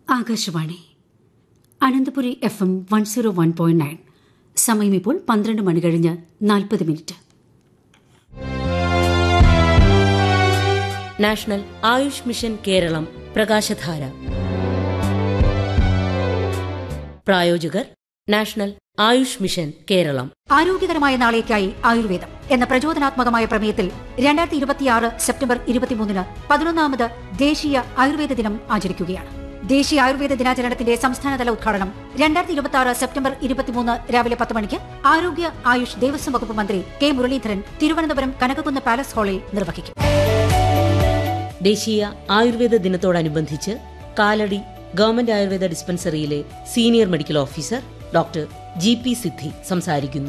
Akashvani Ananthapuri F M one zero one point nine സമയം ഇപ്പോൾ പന്ത്രണ്ട് മണി കഴിഞ്ഞ് നാൽപ്പത് minute national Ayush mission Keralam Prakashadhara പ്രായോജകർ നാഷണൽ ആയുഷ് മിഷൻ കേരളം ആരോഗ്യകരമായ നാളേക്കായി ആയുർവേദം എന്ന പ്രചോദനാത്മകമായ പ്രമേയത്തിൽ രണ്ടായിരത്തി ഇരുപത്തിയാറ് സെപ്റ്റംബർ ഇരുപത്തിമൂന്നിന് പതിനൊന്നാമത് ദേശീയ ആയുർവേദ ദിനം ആചരിക്കുകയാണ് ദേശീയ ആയുർവേദ ദിനാചരണത്തിന്റെ സംസ്ഥാനതല ഉദ്ഘാടനം രണ്ടായിരത്തി ഇരുപത്തി ആറ് സെപ്റ്റംബർ ഇരുപത്തിമൂന്ന് രാവിലെ പത്ത് മണിക്ക് ആരോഗ്യ ആയുഷ് ദേവസ്വം വകുപ്പ് മന്ത്രി കെ മുരളീധരൻ തിരുവനന്തപുരം കനകക്കുന്ന് പാലസ് ഹാളിൽ നിർവഹിക്കും ദേശീയ ആയുർവേദ ദിനത്തോടനുബന്ധിച്ച് കാലടി ഗവൺമെന്റ് ആയുർവേദ ഡിസ്പെൻസറിയിലെ senior medical officer doctor G P Siddhi സംസാരിക്കുന്നു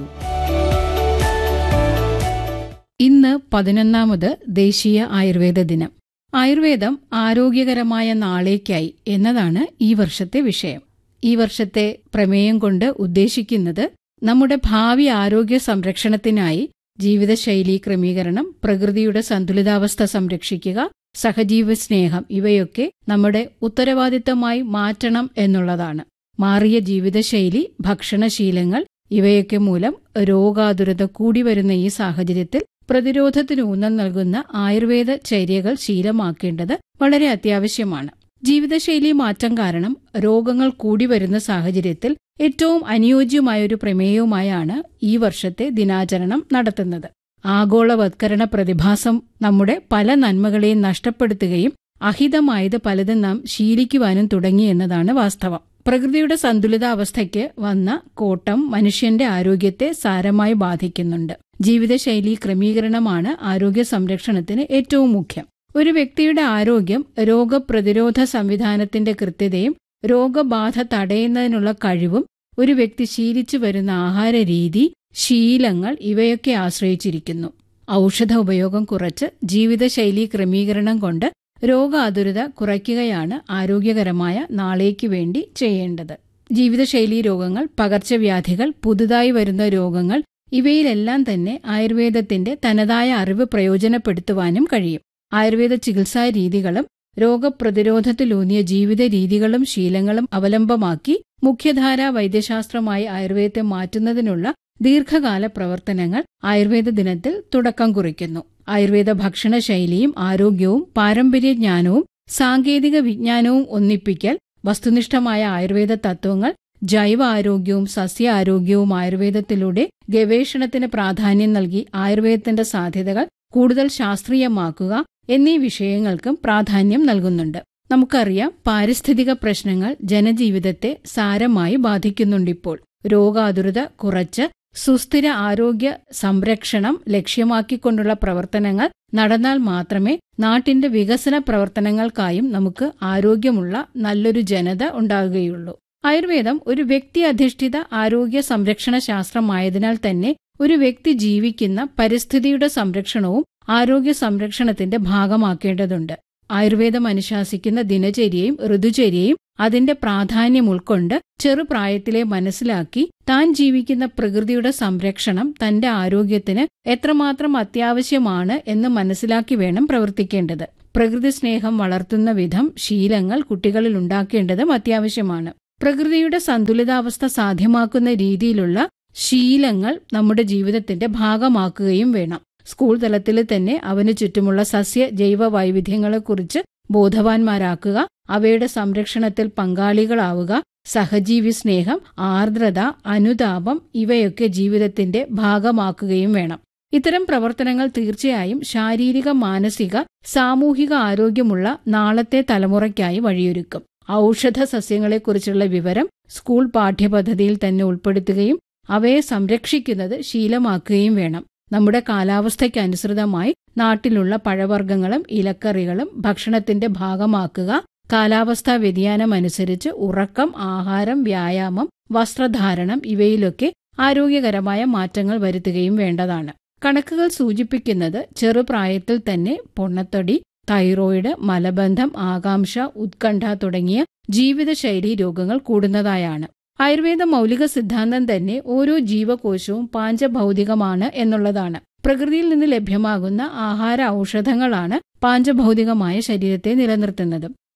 ഇന്ന് പതിനൊന്നാമത് ദേശീയ ആയുർവേദ ദിനം ആയുർവേദം ആരോഗ്യകരമായ നാളേക്കായി എന്നതാണ് ഈ വർഷത്തെ വിഷയം ഈ വർഷത്തെ പ്രമേയം കൊണ്ട് ഉദ്ദേശിക്കുന്നത് നമ്മുടെ ഭാവി ആരോഗ്യ സംരക്ഷണത്തിനായി ജീവിതശൈലി ക്രമീകരണം പ്രകൃതിയുടെ സന്തുലിതാവസ്ഥ സംരക്ഷിക്കുക സഹജീവ സ്നേഹം ഇവയൊക്കെ നമ്മുടെ ഉത്തരവാദിത്തമായി മാറ്റണം എന്നുള്ളതാണ് മാറിയ ജീവിതശൈലി ഭക്ഷണശീലങ്ങൾ ഇവയൊക്കെ മൂലം രോഗാതുരത കൂടി വരുന്ന ഈ സാഹചര്യത്തിൽ പ്രതിരോധത്തിന് ഊന്നൽ നൽകുന്ന ആയുർവേദ ചര്യകൾ ശീലമാക്കേണ്ടത് വളരെ അത്യാവശ്യമാണ് ജീവിതശൈലി മാറ്റം കാരണം രോഗങ്ങൾ കൂടി വരുന്ന സാഹചര്യത്തിൽ ഏറ്റവും അനുയോജ്യമായൊരു പ്രമേയവുമായാണ് ഈ വർഷത്തെ ദിനാചരണം നടത്തുന്നത് ആഗോളവത്കരണ പ്രതിഭാസം നമ്മുടെ പല നന്മകളെയും നഷ്ടപ്പെടുത്തുകയും അഹിതമായത് പലതും നാം ശീലിക്കുവാനും തുടങ്ങി എന്നതാണ് വാസ്തവം പ്രകൃതിയുടെ സന്തുലിതാവസ്ഥയ്ക്ക് വന്ന കോട്ടം മനുഷ്യന്റെ ആരോഗ്യത്തെ സാരമായി ബാധിക്കുന്നുണ്ട് ജീവിതശൈലി ക്രമീകരണമാണ് ആരോഗ്യ സംരക്ഷണത്തിന് ഏറ്റവും മുഖ്യം ഒരു വ്യക്തിയുടെ ആരോഗ്യം രോഗപ്രതിരോധ സംവിധാനത്തിന്റെ കൃത്യതയും രോഗബാധ തടയുന്നതിനുള്ള കഴിവും ഒരു വ്യക്തി ശീലിച്ചു വരുന്ന ആഹാര രീതി ശീലങ്ങൾ ഇവയൊക്കെ ആശ്രയിച്ചിരിക്കുന്നു ഔഷധ ഉപയോഗം കുറച്ച് ജീവിതശൈലി ക്രമീകരണം കൊണ്ട് രോഗാതുരത കുറയ്ക്കുകയാണ് ആരോഗ്യകരമായ നാളേക്ക് വേണ്ടി ചെയ്യേണ്ടത് ജീവിതശൈലീ രോഗങ്ങൾ പകർച്ചവ്യാധികൾ പുതുതായി വരുന്ന രോഗങ്ങൾ ഇവയിലെല്ലാം തന്നെ ആയുർവേദത്തിന്റെ തനതായ അറിവ് പ്രയോജനപ്പെടുത്തുവാനും കഴിയും ആയുർവേദ ചികിത്സാ രീതികളും രോഗപ്രതിരോധത്തിലൂന്നിയ ജീവിത രീതികളും ശീലങ്ങളും അവലംബമാക്കി മുഖ്യധാരാ വൈദ്യശാസ്ത്രമായി ആയുർവേദത്തെ മാറ്റുന്നതിനുള്ള ദീർഘകാല പ്രവർത്തനങ്ങൾ ആയുർവേദ ദിനത്തിൽ തുടക്കം കുറിക്കുന്നു ആയുർവേദ ഭക്ഷണശൈലിയും ആരോഗ്യവും പാരമ്പര്യ ജ്ഞാനവും സാങ്കേതിക വിജ്ഞാനവും ഒന്നിപ്പിക്കൽ വസ്തുനിഷ്ഠമായ ആയുർവേദ തത്വങ്ങൾ ജൈവ ആരോഗ്യവും സസ്യ ആരോഗ്യവും ആയുർവേദത്തിലൂടെ ഗവേഷണത്തിന് പ്രാധാന്യം നൽകി ആയുർവേദത്തിന്റെ സാധ്യതകൾ കൂടുതൽ ശാസ്ത്രീയമാക്കുക എന്നീ വിഷയങ്ങൾക്കും പ്രാധാന്യം നൽകുന്നുണ്ട് നമുക്കറിയാം പാരിസ്ഥിതിക പ്രശ്നങ്ങൾ ജനജീവിതത്തെ സാരമായി ബാധിക്കുന്നുണ്ടിപ്പോൾ രോഗാതുരത കുറച്ച് സുസ്ഥിര ആരോഗ്യ സംരക്ഷണം ലക്ഷ്യമാക്കിക്കൊണ്ടുള്ള പ്രവർത്തനങ്ങൾ നടന്നാൽ മാത്രമേ നാട്ടിന്റെ വികസന പ്രവർത്തനങ്ങൾക്കായും നമുക്ക് ആരോഗ്യമുള്ള നല്ലൊരു ജനത ഉണ്ടാകുകയുള്ളൂ ആയുർവേദം ഒരു വ്യക്തി അധിഷ്ഠിത ആരോഗ്യ സംരക്ഷണ ശാസ്ത്രമായതിനാൽ തന്നെ ഒരു വ്യക്തി ജീവിക്കുന്ന പരിസ്ഥിതിയുടെ സംരക്ഷണവും ആരോഗ്യ സംരക്ഷണത്തിന്റെ ഭാഗമാക്കേണ്ടതുണ്ട് ആയുർവേദം അനുശാസിക്കുന്ന ദിനചര്യയും ഋതുചര്യയും അതിന്റെ പ്രാധാന്യം ഉൾക്കൊണ്ട് ചെറുപ്രായത്തിലെ മനസ്സിലാക്കി താൻ ജീവിക്കുന്ന പ്രകൃതിയുടെ സംരക്ഷണം തന്റെ ആരോഗ്യത്തിന് എത്രമാത്രം അത്യാവശ്യമാണ് എന്ന് മനസ്സിലാക്കി വേണം പ്രവർത്തിക്കേണ്ടത് പ്രകൃതി സ്നേഹം വളർത്തുന്ന വിധം ശീലങ്ങൾ കുട്ടികളിൽ ഉണ്ടാക്കേണ്ടതും അത്യാവശ്യമാണ് പ്രകൃതിയുടെ സന്തുലിതാവസ്ഥ സാധ്യമാക്കുന്ന രീതിയിലുള്ള ശീലങ്ങൾ നമ്മുടെ ജീവിതത്തിന്റെ ഭാഗമാക്കുകയും വേണം സ്കൂൾ തലത്തിൽ തന്നെ അവന് ചുറ്റുമുള്ള സസ്യ ജൈവ വൈവിധ്യങ്ങളെക്കുറിച്ച് ബോധവാന്മാരാക്കുക അവയുടെ സംരക്ഷണത്തിൽ പങ്കാളികളാവുക സഹജീവി സ്നേഹം ആർദ്രത അനുതാപം ഇവയൊക്കെ ജീവിതത്തിന്റെ ഭാഗമാക്കുകയും വേണം ഇത്തരം പ്രവർത്തനങ്ങൾ തീർച്ചയായും ശാരീരിക മാനസിക സാമൂഹിക ആരോഗ്യമുള്ള നാളത്തെ തലമുറയ്ക്കായി വഴിയൊരുക്കും ഔഷധ സസ്യങ്ങളെക്കുറിച്ചുള്ള വിവരം സ്കൂൾ പാഠ്യപദ്ധതിയിൽ തന്നെ ഉൾപ്പെടുത്തുകയും അവയെ സംരക്ഷിക്കുന്നത് ശീലമാക്കുകയും വേണം നമ്മുടെ കാലാവസ്ഥയ്ക്ക് അനുസൃതമായി നാട്ടിലുള്ള പഴവർഗ്ഗങ്ങളും ഇലക്കറികളും ഭക്ഷണത്തിന്റെ ഭാഗമാക്കുക കാലാവസ്ഥാ വ്യതിയാനം അനുസരിച്ച് ഉറക്കം ആഹാരം വ്യായാമം വസ്ത്രധാരണം ഇവയിലൊക്കെ ആരോഗ്യകരമായ മാറ്റങ്ങൾ വരുത്തുകയും വേണ്ടതാണ് കണക്കുകൾ സൂചിപ്പിക്കുന്നത് ചെറുപ്രായത്തിൽ തന്നെ പൊണ്ണത്തൊടി തൈറോയിഡ് മലബന്ധം ആകാംക്ഷ ഉത്കണ്ഠ തുടങ്ങിയ ജീവിതശൈലി രോഗങ്ങൾ കൂടുന്നതായാണ് ആയുർവേദ മൗലിക സിദ്ധാന്തം തന്നെ ഓരോ ജീവകോശവും പാഞ്ചഭൗതികമാണ് എന്നുള്ളതാണ് പ്രകൃതിയിൽ നിന്ന് ലഭ്യമാകുന്ന ആഹാര ഔഷധങ്ങളാണ് പാഞ്ചഭൗതികമായ ശരീരത്തെ നിലനിർത്തുന്നത്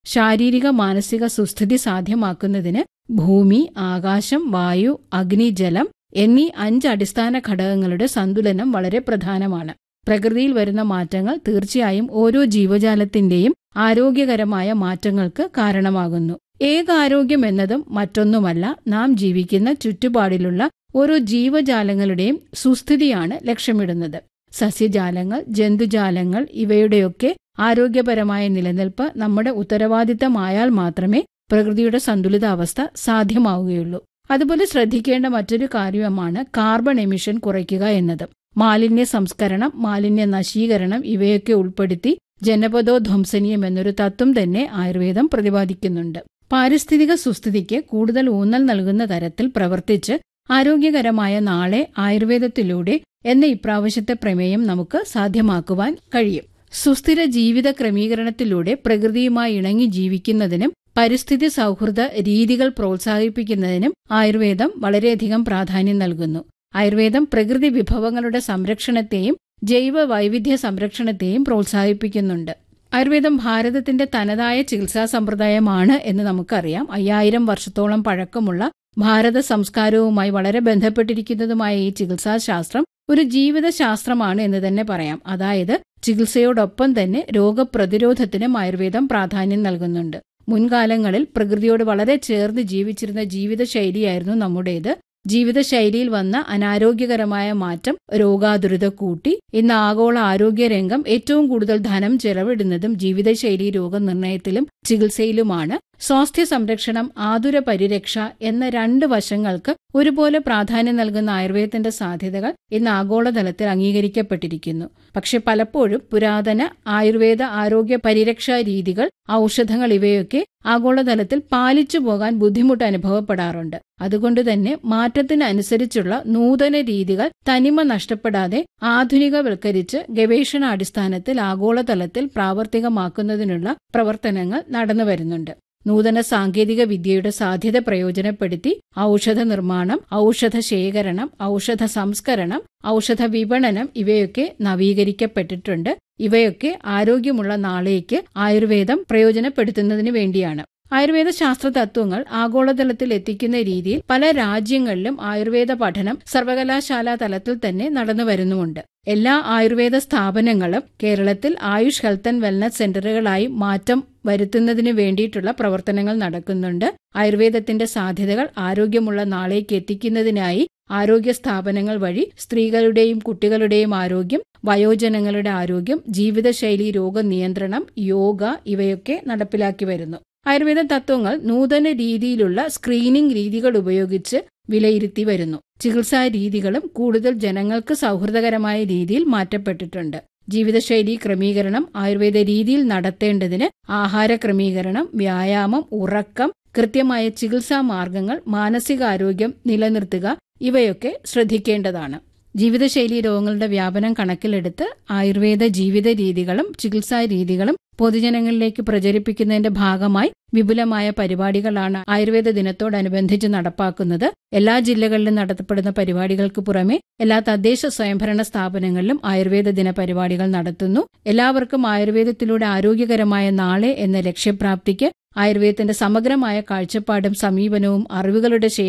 ശാരീരിക മാനസിക സുസ്ഥിതി സാധ്യമാക്കുന്നതിന് ഭൂമി ആകാശം വായു അഗ്നി ജലം എന്നീ അഞ്ച് അടിസ്ഥാന ഘടകങ്ങളുടെ സന്തുലനം വളരെ പ്രധാനമാണ് പ്രകൃതിയിൽ വരുന്ന മാറ്റങ്ങൾ തീർച്ചയായും ഓരോ ജീവജാലത്തിന്റെയും ആരോഗ്യകരമായ മാറ്റങ്ങൾക്ക് കാരണമാകുന്നു ഏകാരോഗ്യം എന്നതും മറ്റൊന്നുമല്ല നാം ജീവിക്കുന്ന ചുറ്റുപാടിലുള്ള ഓരോ ജീവജാലങ്ങളുടെയും സുസ്ഥിതിയാണ് ലക്ഷ്യമിടുന്നത് സസ്യജാലങ്ങൾ ജന്തുജാലങ്ങൾ ഇവയുടെയൊക്കെ ആരോഗ്യപരമായ നിലനിൽപ്പ് നമ്മുടെ ഉത്തരവാദിത്തമായാൽ മാത്രമേ പ്രകൃതിയുടെ സന്തുലിതാവസ്ഥ സാധ്യമാവുകയുള്ളൂ അതുപോലെ ശ്രദ്ധിക്കേണ്ട മറ്റൊരു കാര്യമാണ് കാർബൺ എമിഷൻ കുറയ്ക്കുക എന്നത് മാലിന്യ സംസ്കരണം മാലിന്യ നശീകരണം ഇവയൊക്കെ ഉൾപ്പെടുത്തി ജനപദോധ്വംസനീയം എന്നൊരു തത്വം തന്നെ ആയുർവേദം പ്രതിപാദിക്കുന്നുണ്ട് പാരിസ്ഥിതിക സുസ്ഥിതിക്ക് കൂടുതൽ ഊന്നൽ നൽകുന്ന തരത്തിൽ പ്രവർത്തിച്ച് ആരോഗ്യകരമായ നാളെ ആയുർവേദത്തിലൂടെ എന്ന ഇപ്രാവശ്യത്തെ പ്രമേയം നമുക്ക് സാധ്യമാക്കുവാൻ കഴിയും സുസ്ഥിര ജീവിത ക്രമീകരണത്തിലൂടെ പ്രകൃതിയുമായി ഇണങ്ങി ജീവിക്കുന്നതിനും പരിസ്ഥിതി സൗഹൃദ രീതികൾ പ്രോത്സാഹിപ്പിക്കുന്നതിനും ആയുർവേദം വളരെയധികം പ്രാധാന്യം നൽകുന്നു ആയുർവേദം പ്രകൃതി വിഭവങ്ങളുടെ സംരക്ഷണത്തെയും ജൈവ വൈവിധ്യ സംരക്ഷണത്തെയും പ്രോത്സാഹിപ്പിക്കുന്നുണ്ട് ആയുർവേദം ഭാരതത്തിന്റെ തനതായ ചികിത്സാ സമ്പ്രദായമാണ് എന്ന് നമുക്കറിയാം അയ്യായിരം വർഷത്തോളം പഴക്കമുള്ള ഭാരത സംസ്കാരവുമായി വളരെ ബന്ധപ്പെട്ടിരിക്കുന്നതുമായ ഈ ചികിത്സാശാസ്ത്രം ഒരു ജീവിതശാസ്ത്രമാണ് എന്ന് തന്നെ പറയാം അതായത് ചികിത്സയോടൊപ്പം തന്നെ രോഗപ്രതിരോധത്തിനും ആയുർവേദം പ്രാധാന്യം നൽകുന്നുണ്ട് മുൻകാലങ്ങളിൽ പ്രകൃതിയോട് വളരെ ചേർന്ന് ജീവിച്ചിരുന്ന ജീവിതശൈലിയായിരുന്നു നമ്മുടേത് ജീവിതശൈലിയിൽ വന്ന അനാരോഗ്യകരമായ മാറ്റം രോഗാതുരത കൂട്ടി ഇന്ന് ആഗോള ആരോഗ്യരംഗം ഏറ്റവും കൂടുതൽ ധനം ചെലവിടുന്നതും ജീവിതശൈലി രോഗനിർണയത്തിലും ചികിത്സയിലുമാണ് സ്വാസ്ഥ്യ സംരക്ഷണം ആതുര പരിരക്ഷ എന്ന രണ്ട് വശങ്ങൾക്ക് ഒരുപോലെ പ്രാധാന്യം നൽകുന്ന ആയുർവേദത്തിന്റെ സാധ്യതകൾ ഇന്ന് ആഗോളതലത്തിൽ അംഗീകരിക്കപ്പെട്ടിരിക്കുന്നു പക്ഷെ പലപ്പോഴും പുരാതന ആയുർവേദ ആരോഗ്യ പരിരക്ഷാ രീതികൾ ഔഷധങ്ങൾ ഇവയൊക്കെ ആഗോളതലത്തിൽ പാലിച്ചു പോകാൻ ബുദ്ധിമുട്ട് അനുഭവപ്പെടാറുണ്ട് അതുകൊണ്ട് തന്നെ മാറ്റത്തിനനുസരിച്ചുള്ള നൂതന രീതികൾ തനിമ നഷ്ടപ്പെടാതെ ആധുനികവൽക്കരിച്ച് ഗവേഷണാടിസ്ഥാനത്തിൽ ആഗോളതലത്തിൽ പ്രാവർത്തികമാക്കുന്നതിനുള്ള പ്രവർത്തനങ്ങൾ നടന്നു വരുന്നുണ്ട് നൂതന സാങ്കേതിക വിദ്യയുടെ സാധ്യത പ്രയോജനപ്പെടുത്തി ഔഷധ നിർമ്മാണം ഔഷധ ശേഖരണം ഔഷധ സംസ്കരണം ഔഷധ വിപണനം ഇവയൊക്കെ നവീകരിക്കപ്പെട്ടിട്ടുണ്ട് ഇവയൊക്കെ ആരോഗ്യമുള്ള നാളേക്ക് ആയുർവേദം പ്രയോജനപ്പെടുത്തുന്നതിന് വേണ്ടിയാണ് ആയുർവേദ ശാസ്ത്ര തത്വങ്ങൾ ആഗോളതലത്തിൽ എത്തിക്കുന്ന രീതിയിൽ പല രാജ്യങ്ങളിലും ആയുർവേദ പഠനം സർവകലാശാലാ തലത്തിൽ തന്നെ നടന്നു വരുന്നുമുണ്ട് എല്ലാ ആയുർവേദ സ്ഥാപനങ്ങളും കേരളത്തിൽ ആയുഷ് ഹെൽത്ത് ആൻഡ് വെൽനസ് സെന്ററുകളായി മാറ്റം വരുത്തുന്നതിന് വേണ്ടിയിട്ടുള്ള പ്രവർത്തനങ്ങൾ നടക്കുന്നുണ്ട് ആയുർവേദത്തിന്റെ സാധ്യതകൾ ആരോഗ്യമുള്ള നാളേക്ക് എത്തിക്കുന്നതിനായി ആരോഗ്യ സ്ഥാപനങ്ങൾ വഴി സ്ത്രീകളുടെയും കുട്ടികളുടെയും ആരോഗ്യം വയോജനങ്ങളുടെ ആരോഗ്യം ജീവിതശൈലി രോഗനിയന്ത്രണം യോഗ ഇവയൊക്കെ നടപ്പിലാക്കി വരുന്നു ആയുർവേദ തത്വങ്ങൾ നൂതന രീതിയിലുള്ള സ്ക്രീനിംഗ് രീതികൾ ഉപയോഗിച്ച് വിലയിരുത്തി വരുന്നു ചികിത്സാ രീതികളും കൂടുതൽ ജനങ്ങൾക്ക് സൗഹൃദകരമായ രീതിയിൽ മാറ്റപ്പെട്ടിട്ടുണ്ട് ജീവിതശൈലി ക്രമീകരണം ആയുർവേദ രീതിയിൽ നടത്തേണ്ടതിന് ആഹാര ക്രമീകരണം വ്യായാമം ഉറക്കം കൃത്യമായ ചികിത്സാ മാർഗങ്ങൾ മാനസികാരോഗ്യം നിലനിർത്തുക ഇവയൊക്കെ ശ്രദ്ധിക്കേണ്ടതാണ് ജീവിതശൈലി രോഗങ്ങളുടെ വ്യാപനം കണക്കിലെടുത്ത് ആയുർവേദ ജീവിത രീതികളും ചികിത്സാ രീതികളും പൊതുജനങ്ങളിലേക്ക് പ്രചരിപ്പിക്കുന്നതിന്റെ ഭാഗമായി വിപുലമായ പരിപാടികളാണ് ആയുർവേദ ദിനത്തോടനുബന്ധിച്ച് നടപ്പാക്കുന്നത് എല്ലാ ജില്ലകളിലും നടത്തപ്പെടുന്ന പരിപാടികൾക്ക് പുറമെ എല്ലാ തദ്ദേശ സ്വയംഭരണ സ്ഥാപനങ്ങളിലും ആയുർവേദ ദിന പരിപാടികൾ നടത്തുന്നു എല്ലാവർക്കും ആയുർവേദത്തിലൂടെ ആരോഗ്യകരമായ നാളെ എന്ന ലക്ഷ്യപ്രാപ്തിക്ക് ആയുർവേദത്തിന്റെ സമഗ്രമായ കാഴ്ചപ്പാടും സമീപനവും അറിവുകളുടെ